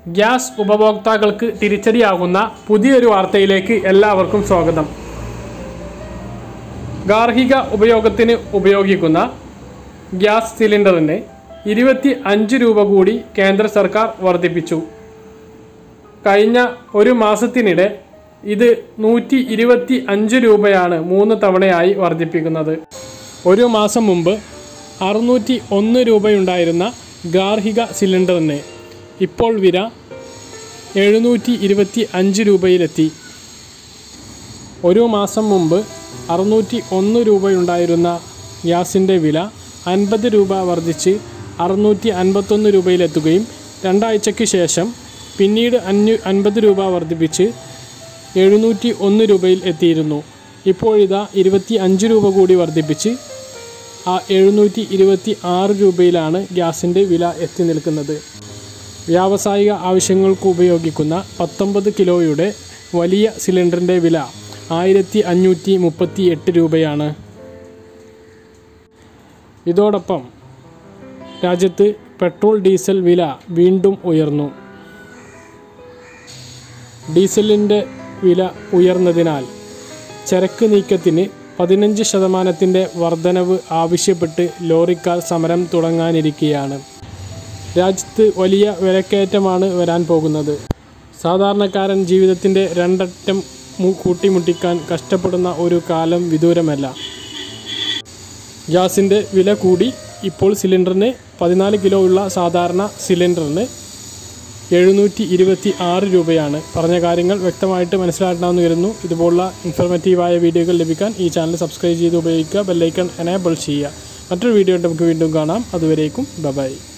gas ഉപഭോക്താക്കൾക്ക് തിരിച്ചടിയാകുന്ന പുതിയൊരു വാർത്തയിലേക്ക് എല്ലാവർക്കും സ്വാഗതം ഗാർഹിക ഉപയോഗത്തിന് ഉപയോഗിക്കുന്ന ഗ്യാസ് സിലിണ്ടറിന് ഇരുപത്തി അഞ്ച് രൂപ കൂടി കേന്ദ്ര സർക്കാർ വർദ്ധിപ്പിച്ചു കഴിഞ്ഞ ഒരു മാസത്തിനിടെ ഇത് നൂറ്റി ഇരുപത്തി അഞ്ച് രൂപയാണ് മൂന്ന് തവണയായി വർദ്ധിപ്പിക്കുന്നത് ഒരു മാസം മുമ്പ് അറുന്നൂറ്റി ഒന്ന് രൂപയുണ്ടായിരുന്ന ഗാർഹിക സിലിണ്ടറിന് ഇപ്പോൾ വില എഴുന്നൂറ്റി ഇരുപത്തി അഞ്ച് രൂപയിലെത്തി ഒരു മാസം മുമ്പ് അറുന്നൂറ്റി ഒന്ന് രൂപയുണ്ടായിരുന്ന ഗ്യാസിൻ്റെ വില അൻപത് രൂപ വർദ്ധിച്ച് അറുന്നൂറ്റി അൻപത്തൊന്ന് രൂപയിലെത്തുകയും രണ്ടാഴ്ചയ്ക്ക് ശേഷം പിന്നീട് അഞ്ഞു അൻപത് രൂപ വർദ്ധിപ്പിച്ച് എഴുന്നൂറ്റി ഒന്ന് രൂപയിൽ എത്തിയിരുന്നു ഇപ്പോഴിതാ ഇരുപത്തി അഞ്ച് രൂപ കൂടി വർദ്ധിപ്പിച്ച് ആ എഴുന്നൂറ്റി ഇരുപത്തി ആറ് രൂപയിലാണ് ഗ്യാസിൻ്റെ വില എത്തി നിൽക്കുന്നത് വ്യാവസായിക ആവശ്യങ്ങൾക്ക് ഉപയോഗിക്കുന്ന പത്തൊമ്പത് കിലോയുടെ വലിയ സിലിണ്ടറിൻ്റെ വില ആയിരത്തി അഞ്ഞൂറ്റി മുപ്പത്തി എട്ട് രൂപയാണ് ഇതോടൊപ്പം രാജ്യത്ത് പെട്രോൾ ഡീസൽ വില വീണ്ടും ഉയർന്നു ഡീസലിൻ്റെ വില ഉയർന്നതിനാൽ ചരക്ക് നീക്കത്തിന് പതിനഞ്ച് ശതമാനത്തിൻ്റെ വർധനവ് ആവശ്യപ്പെട്ട് ലോറിക്കാർ സമരം തുടങ്ങാനിരിക്കുകയാണ് രാജ്യത്ത് വലിയ വിലക്കയറ്റമാണ് വരാൻ പോകുന്നത് സാധാരണക്കാരൻ ജീവിതത്തിൻ്റെ രണ്ടറ്റം മു- കൂട്ടിമുട്ടിക്കാൻ കഷ്ടപ്പെടുന്ന ഒരു കാലം വിദൂരമല്ല ഗ്യാസിൻ്റെ വില കൂടി ഇപ്പോൾ സിലിണ്ടറിന് പതിനാല് കിലോ ഉള്ള സാധാരണ സിലിണ്ടറിന് എഴുന്നൂറ്റി ഇരുപത്തി ആറ് രൂപയാണ് പറഞ്ഞ കാര്യങ്ങൾ വ്യക്തമായിട്ട് മനസ്സിലാക്കണമെന്ന് വരുന്നു ഇതുപോലുള്ള ഇൻഫർമേറ്റീവായ വീഡിയോകൾ ലഭിക്കാൻ ഈ ചാനൽ സബ്സ്ക്രൈബ് ചെയ്ത് ഉപയോഗിക്കുക ബെല്ലൈക്കൺ എനേബിൾ ചെയ്യുക മറ്റൊരു വീഡിയോ നമുക്ക് വീണ്ടും കാണാം അതുവരേക്കും ബൈ